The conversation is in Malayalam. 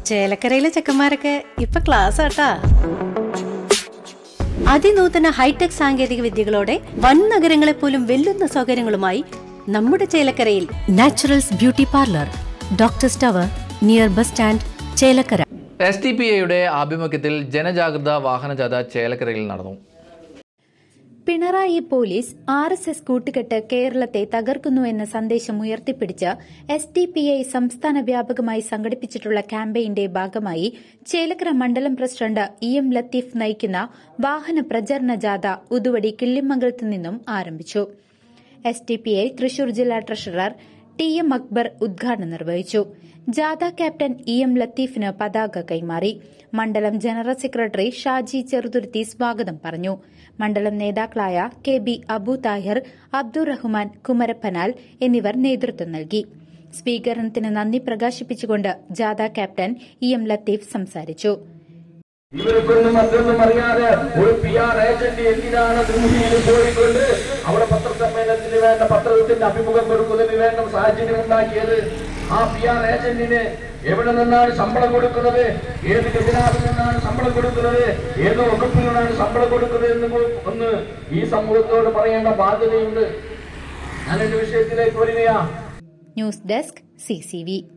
ചേലക്കരയിലെ ചെക്കന്മാരൊക്കെ ഇപ്പൊ ക്ലാസ് ആട്ടാ അതിനൂതന ഹൈടെക് സാങ്കേതിക വിദ്യകളോടെ വൻ നഗരങ്ങളെ പോലും വെല്ലുന്ന സൗകര്യങ്ങളുമായി നമ്മുടെ ചേലക്കരയിൽ naturals beauty parlour doctor tower near bus stand Chelakkara S T P ഐയുടെ ആഭിമുഖ്യത്തിൽ ജനജാഗ്രത വാഹനജാഥ ചേലക്കരയിൽ നടന്നു Pinarayi police R S S കൂട്ടുകെട്ട് കേരളത്തെ തകർക്കുന്നു എന്ന സന്ദേശം ഉയർത്തിപ്പിടിച്ച് എസ് ഡി പി ഐ സംസ്ഥാന വ്യാപകമായി സംഘടിപ്പിച്ചിട്ടുള്ള ക്യാമ്പയിന്റെ ഭാഗമായി ചേലക്കര മണ്ഡലം പ്രസിഡന്റ് ഇ എം ലത്തീഫ് നയിക്കുന്ന വാഹന പ്രചരണ ജാഥ ഉതുവടി കിള്ളിമംഗലത്തു നിന്നും ആരംഭിച്ചു S D P I Thrissur ജില്ലാ ട്രഷറർ ടി എം അക്ബർ ഉദ്ഘാടനം നിർവഹിച്ചു ജാഥ ക്യാപ്റ്റൻ ഇ എം ലത്തീഫിന് പതാക കൈമാറി മണ്ഡലം ജനറൽ സെക്രട്ടറി ഷാജി ചെറുതുരുത്തി സ്വാഗതം പറഞ്ഞു മണ്ഡലം നേതാക്കളായ കെ ബി അബു താഹിർ അബ്ദുറഹ്മാൻ കുമരപ്പനാൽ എന്നിവർ നേതൃത്വം നൽകി സ്വീകരണത്തിന് നന്ദി പ്രകാശിപ്പിച്ചുകൊണ്ട് ജാഥ ക്യാപ്റ്റൻ ഇ എം ലത്തീഫ് സംസാരിച്ചു ഇവർക്കൊന്നും മറ്റൊന്നും അറിയാതെ ഒരു പി ആർ ഏജന്റ് എന്തിനാണ് ഡൽഹിയിൽ പോയിക്കൊണ്ട് അവിടെ പത്രസമ്മേളനത്തിന് വേണ്ട പത്രത്തിന്റെ അഭിമുഖം കൊടുക്കുന്നതിന് വേണ്ട സാഹചര്യം ഉണ്ടാക്കിയത് ആ പി ആർ ഏജന്റിന് എവിടെ നിന്നാണ് ശമ്പളം കൊടുക്കുന്നത് ഏത് ഖജനാവിൽ നിന്നാണ് ശമ്പളം കൊടുക്കുന്നത് ഏത് വകുപ്പിൽ നിന്നാണ് ശമ്പളം കൊടുക്കുന്നത് എന്ന് കൂ- ഒന്ന് ഈ സമൂഹത്തോട് പറയേണ്ട ബാധ്യതയുണ്ട് ഞാൻ എന്റെ വിഷയത്തിലേക്ക് വരികയാ ന്യൂസ് ഡെസ്ക് സിസിവി